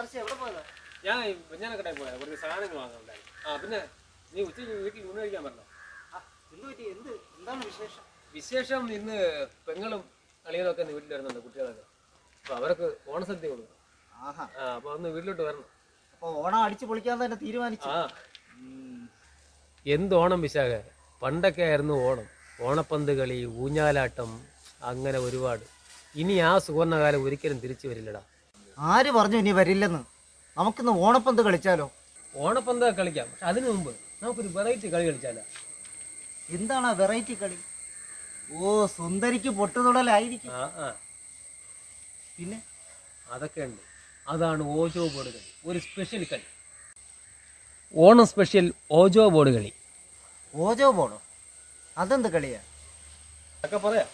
ആദർശം എവിടെ പോയതാ ഞാൻ കുഞ്ഞാനക്കടയിൽ പോയാ കുറച്ച് സാധനങ്ങൾ വാങ്ങാനുണ്ടായിരുന്നു ആ പിന്നെ നീ ഉച്ചയ്ക്ക് വീട്ടിൽ ഊണ് കഴിക്കാൻ പറഞ്ഞോ ആ, എന്ത് പറ്റി എന്ത് എന്താണ് വിശേഷം വിശേഷം ഇന്ന് പെങ്ങളും അളിയനൊക്കെ ഇന്ന് വീട്ടിൽ വരുന്നുണ്ട് കുട്ടികളൊക്കെ അപ്പൊ അവർക്ക് ഓണസദ്യ കൊടുക്കും ആഹാ ആ അപ്പൊ ഒന്ന് വീട്ടിലോട്ട് വരണം അപ്പൊ ഓണം അടിച്ചു പൊളിക്കാൻ തന്നെ തീരുമാനിച്ചു ആ എന്ത് ഓണം വിശാഖ പണ്ടൊക്കെ ആയിരുന്നു ഓണം ഓണപ്പന്ത് കളി ഊഞ്ഞാലാട്ടം അങ്ങനെ ഒരുപാട് ഇനി ആ സുവർണകാലം ഒരിക്കലും തിരിച്ചു വരില്ലടാ ആര് പറഞ്ഞു ഇനി വരില്ലെന്ന് നമുക്കിന്ന് ഓണപ്പന്ത് കളിച്ചാലോ ഓണപ്പന്ത് കളിക്കാം പക്ഷെ അതിനു മുമ്പ് നമുക്കൊരു വെറൈറ്റി കളി കളിച്ചാലോ എന്താണ് ആ വെറൈറ്റി കളി ഓ സുന്ദരിക്ക് പൊട്ടുതൊടലായിരിക്കും ആ ആ പിന്നെ അതൊക്കെ ഉണ്ട് അതാണ് ഓജോ ബോർഡ് കളി ഒരു സ്പെഷ്യൽ കളി ഓണം സ്പെഷ്യൽ ഓജോ ബോർഡ് കളി ഓജോ ബോർഡോ അതെന്ത് കളിയാ ഒക്കെ പറയാം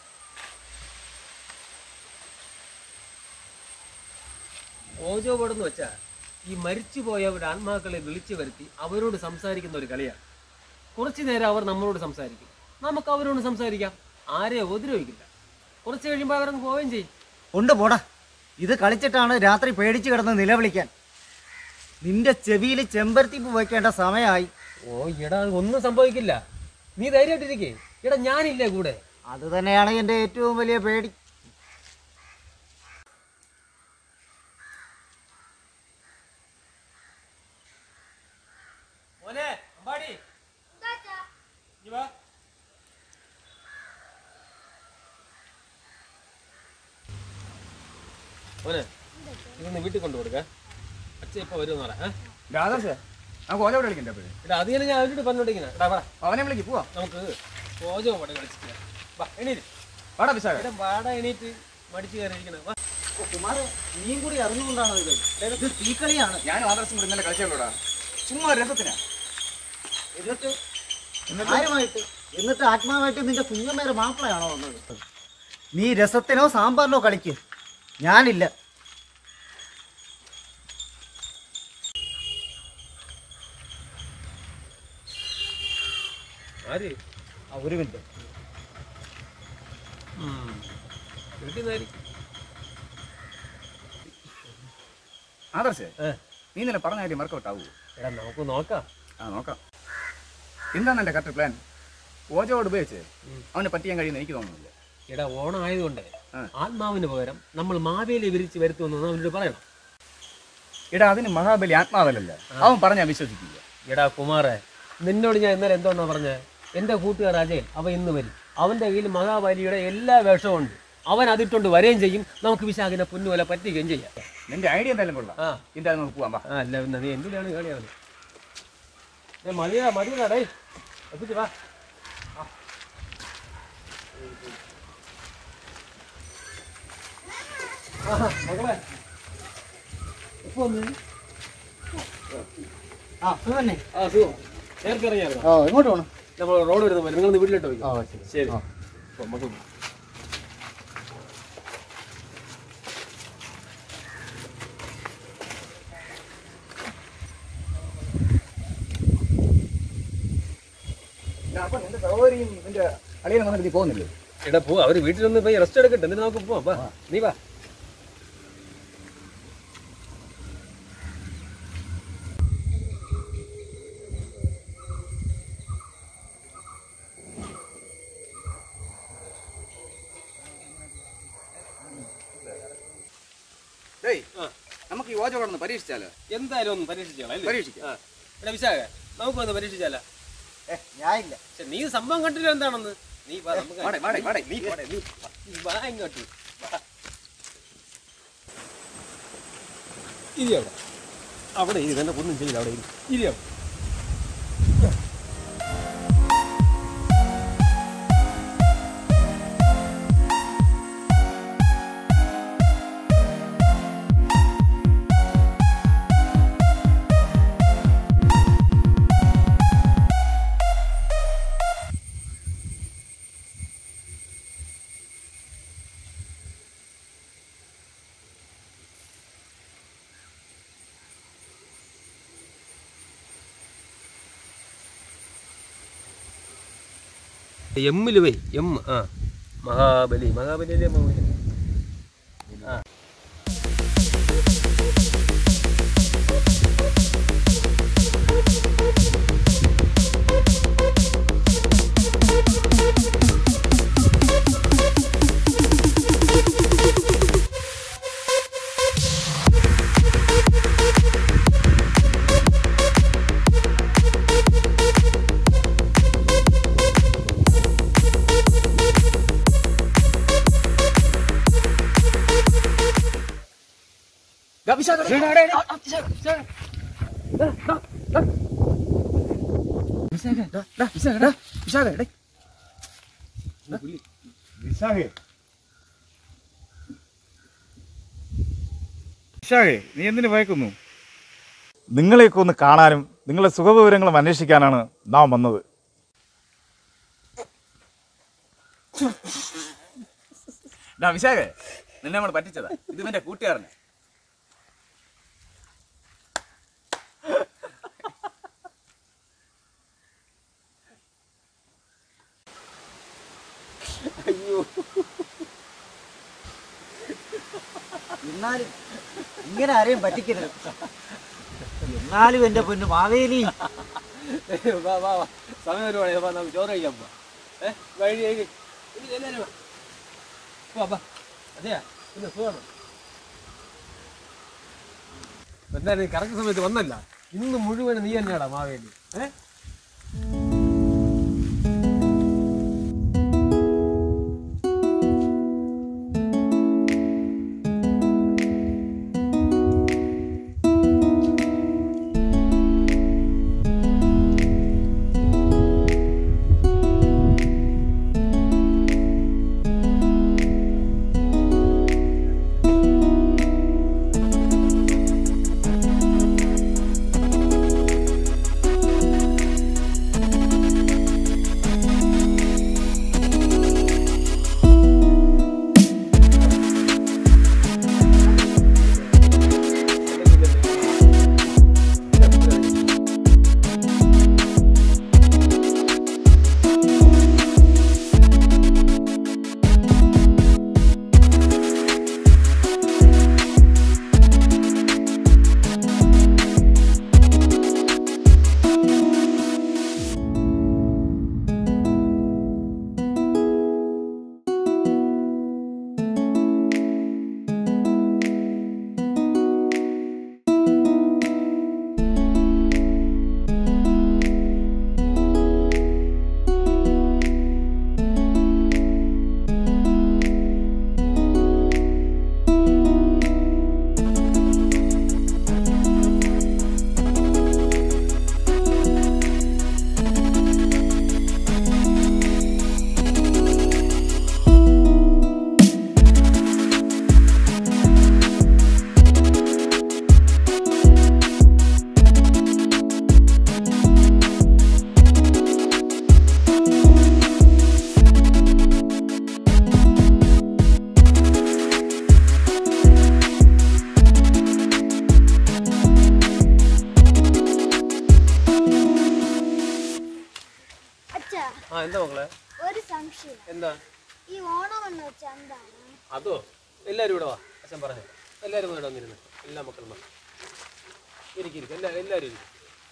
ഓജോ ബോർഡ് എന്ന് വെച്ചാൽ ഈ മരിച്ചുപോയവരുടെ ആത്മാക്കളെ വിളിച്ചു വരുത്തി അവരോട് സംസാരിക്കുന്ന ഒരു കളിയാണ് കുറച്ചു നേരം അവർ നമ്മളോട് സംസാരിക്കും നമുക്ക് അവരോട് സംസാരിക്കാം ആരെ ഉപദ്രവിക്കില്ല കുറച്ച് കഴിയുമ്പോൾ അവരങ്ങ് പോവുകയും ചെയ്യും ഉണ്ട് പോടാ ഇത് കളിച്ചിട്ടാണ് രാത്രി പേടിച്ച് കിടന്ന് നിലവിളിക്കാൻ നിന്റെ ചെവിയിൽ ചെമ്പരത്തിപ്പ് വയ്ക്കേണ്ട സമയമായി ഓ എടാ ഒന്നും സംഭവിക്കില്ല നീ ധൈര്യമായിട്ടിരിക്കേ എടാ ഞാനില്ലേ കൂടെ അത് തന്നെയാണ് എൻ്റെ ഏറ്റവും വലിയ പേടി മോനെ അമ്പാടി ഇങ്ങ് വാ. മോനെ ഇതൊന്ന് വീട്ടിൽ കൊണ്ടു കൊടുക്ക അച്ഛൻ ഇപ്പൊ വരുമെന്ന് പറ ഏ? ആദർശേ നമുക്ക് ഓല വിളിക്കണ്ടേ അപ്പോഴേ എടാ അത് തന്നെ ഞാൻ അവരോട് പറഞ്ഞോണ്ടിരിക്കുന്ന എടാ പറ അവനെ വിളിക്ക് പോവാ നമുക്ക് ഓജോ പടം കളിച്ചിട്ട് വാ എണീറ്റ് വാടാ വിശാഖ എടാ വാട എണീറ്റ് മടിച്ചു കയറിയിരിക്കണ വാ കുമാരെ നീയും കൂടി അറിഞ്ഞുകൊണ്ടാണ് ഇത് ഇത് തീക്കളിയാണ് ഞാനും ആദർശം കൂടി ഇന്നലെ കളിച്ചല്ലോടാ ചുമ്മാ രസത്തിനാ എന്നിട്ട് ആരുമായിട്ട് എന്നിട്ട് ആത്മാവായിട്ട് നിന്റെ കുഞ്ഞമ്മേരെ മാപ്പിളയാണോ വന്നത് നീ രസത്തിനോ സാമ്പാറിനോ കളിക്ക് ഞാനില്ല ആര് ആ, ഒരു മിനിറ്റ് വീട്ടിൽ നിന്നാരി ആദർശേ ഏ. നീ ഇന്നലെ പറഞ്ഞ കാര്യം വർക്കൗട്ട് ആവൂ എടാ നമുക്ക് നോക്കാം ആ നോക്കാം എന്താണ് എൻ്റെ കറക്റ്റ് പ്ലാൻ ഓജോട് ഉപയോഗിച്ച് ഉം. അവനെ പറ്റിയാൻ കഴിയുന്ന എനിക്ക് തോന്നുന്നില്ല എടാ ഓണം ആയതുകൊണ്ട് ആ. ആത്മാവിന് പകരം നമ്മൾ മാവേലി വിരിച്ച് വരുത്തുമെന്ന് അവരോട് പറയണം എടാ അതിന് മഹാബലി ആത്മാവല്ലല്ല അവൻ പറഞ്ഞാൽ വിശ്വസിക്കില്ല എടാ കുമാറെ നിന്നോട് ഞാൻ ഇന്നലെ എന്തോന്നാ പറഞ്ഞത് എൻ്റെ കൂട്ടുകാർ അജയൻ അവ ഇന്ന് വരും അവൻ്റെ കയ്യിൽ മഹാബലിയുടെ എല്ലാ വേഷവും ഉണ്ട് അവൻ അതിട്ടുകൊണ്ട് വരികയും ചെയ്യും നമുക്ക് വിശാഖിനെ പൊന്നുപോലെ പറ്റിക്കുകയും ചെയ്യാം നിന്റെ ഐഡിയ എന്തായാലും കൊള്ളാം ആ എന്തായാലും നമുക്ക് പോവാം വാ ആ അല്ല പിന്നെ നീ എന്തിനാണ് കളിയാവുന്നത് ഏ മതിയാ മതിയാ ഡേ എത്തിച്ച് വാ ആഹാ, മകളെ എപ്പോ വന്ന് ആ ഇത് തന്നെ ആ സുഖം നേരത്തെ ഇറങ്ങിയായിരുന്നു ആ ഇങ്ങോട്ട് പോകണം നമ്മൾ റോഡ് വരുന്ന പോലെ നിങ്ങൾ വീട്ടിലോട്ട് പോയി ആ ശരി ശരി അപ്പൊ നമുക്ക് എടാ, അപ്പൊ നിന്റെ സഹോദരിയും നിന്റെ അളിയനും വന്നിട്ട് നീ പോകുന്നില്ലേ എടാ പോ അവര് വീട്ടിലൊന്ന് പോയി റെസ്റ്റ് എടുക്കട്ടെ എന്നിട്ട് നമുക്ക് പോവാം വാ നീ വാ ഡേയ് ആ. നമുക്ക് ഈ ഓജോ കടന്ന് പരീക്ഷിച്ചാലോ എന്തായാലും ഒന്ന് പരീക്ഷിച്ചോളാം അല്ലേ? പരീക്ഷിക്കാം. ആ. എടാ വിശാഖ നമുക്ക് ഒന്ന് പരീക്ഷിച്ചാലോ ഏ ഞാനില്ല പക്ഷെ നീ സംഭവം കണ്ടില്ല എന്താണെന്ന് നീ വാ, നമുക്ക് വാടേ, വാടേ, വാടേ. നീ വാടേ, നീ വാ. നീ വാ ഇങ്ങോട്ട് വാ. ഇരി അവിടെ അവിടെ ഇരി തന്നെ ഒന്നും ചെയ്യില്ല അവിടെ ഇരി ഇരി അവിടെ എമ്മില് പോയി എം ആ മഹാബലി മഹാബലിയിലെ ആ വിശാഖേ വിശാഖേ നീ എന്തിനു ഭയക്കുന്നു നിങ്ങളെയൊക്കെ ഒന്ന് കാണാനും നിങ്ങളുടെ സുഖവിവരങ്ങളും അന്വേഷിക്കാനാണ് നാം വന്നത് ഡാ വിശാഖേ നിന്നെ നമ്മൾ പറ്റിച്ചതാ ഇത് ഇവന്റെ കൂട്ടുകാരനെ എന്നാലും ഇങ്ങനെ ആരെയും പറ്റിക്കരുത് എന്നാലും എന്റെ പൊന്നു മാവേലി വാ വാ വാ സമയം ഒരുപാട് വാ നമുക്ക് ചോറ് കഴിക്കാൻ പോവാം ഏഹ് വഴി കഴി ഇനി എല്ലാവരും വാ. വാ വാ അതെയാ പിന്നെ സുഖമാണ് എന്തായാലും കറക്റ്റ് സമയത്ത് വന്നല്ല ഇന്ന് മുഴുവൻ നീ തന്നെയാടാ മാവേലി ഏഹ് അച്ഛാ ആ എന്താ മക്കളെ ഒരു സംശയം എന്താ ഈ ഓണം എന്ന് വെച്ചാൽ എന്താണ് അതോ എല്ലാവരും ഇവിടെ വാ അച്ഛൻ പറഞ്ഞു എല്ലാവരും ഇവിടെ വന്നിരുന്നു എല്ലാ മക്കളും വാ ഇരിക്കും എല്ലാ എല്ലാവരും ഇരിക്കും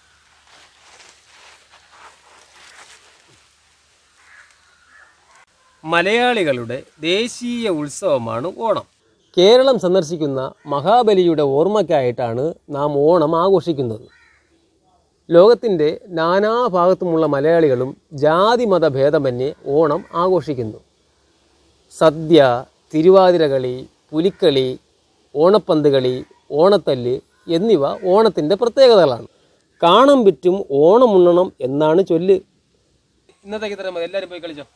മലയാളികളുടെ ദേശീയ ഉത്സവമാണ് ഓണം കേരളം സന്ദർശിക്കുന്ന മഹാബലിയുടെ ഓർമ്മയ്ക്കായിട്ടാണ് നാം ഓണം ആഘോഷിക്കുന്നത് ലോകത്തിൻ്റെ നാനാഭാഗത്തുമുള്ള മലയാളികളും ജാതിമത ഭേദമന്യേ ഓണം ആഘോഷിക്കുന്നു സദ്യ തിരുവാതിരകളി പുലിക്കളി ഓണപ്പന്ത് കളി ഓണത്തല്ല് എന്നിവ ഓണത്തിൻ്റെ പ്രത്യേകതകളാണ് കാണം വിറ്റും ഓണമുണ്ണണം എന്നാണ് ചൊല്ല് ഇന്നത്തേക്ക് ഇത്രയും മതി എല്ലാവരും പോയി കളിച്ചോ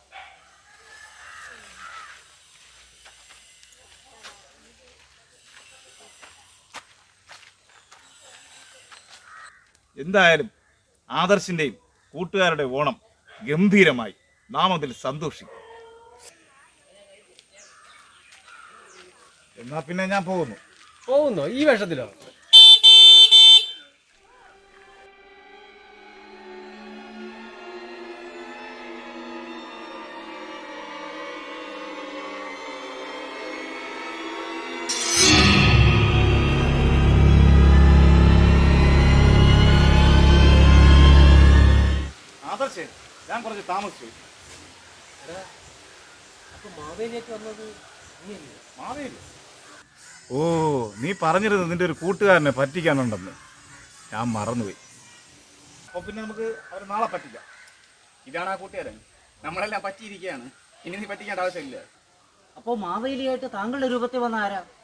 എന്തായാലും ആദർശിന്റെയും കൂട്ടുകാരുടെ ഓണം ഗംഭീരമായി നാം അതിൽ സന്തോഷിക്കും എന്നാ പിന്നെ ഞാൻ പോകുന്നു പോകുന്നോ ഈ വേഷത്തിലോ ആദർശേ ഞാൻ കുറച്ച് താമസിച്ചു അപ്പൊ മാവേലിയൊക്കെ വന്നത് നീയല്ലേ മാവേലി ഓ നീ പറഞ്ഞിരുന്നു നിന്റെ ഒരു കൂട്ടുകാരനെ പറ്റിക്കാനുണ്ടെന്ന് ഞാൻ മറന്നുപോയി അപ്പൊ പിന്നെ നമുക്ക് അവരെ നാളെ പറ്റിക്കാം ഇതാണ് ആ കൂട്ടുകാരൻ നമ്മളെല്ലാം പറ്റിയിരിക്കുകയാണ് ഇനി നീ പറ്റിക്കേണ്ട ആവശ്യമില്ല അപ്പോ മാവേലിയായിട്ട് താങ്കളുടെ രൂപത്തിൽ വന്ന ആരാ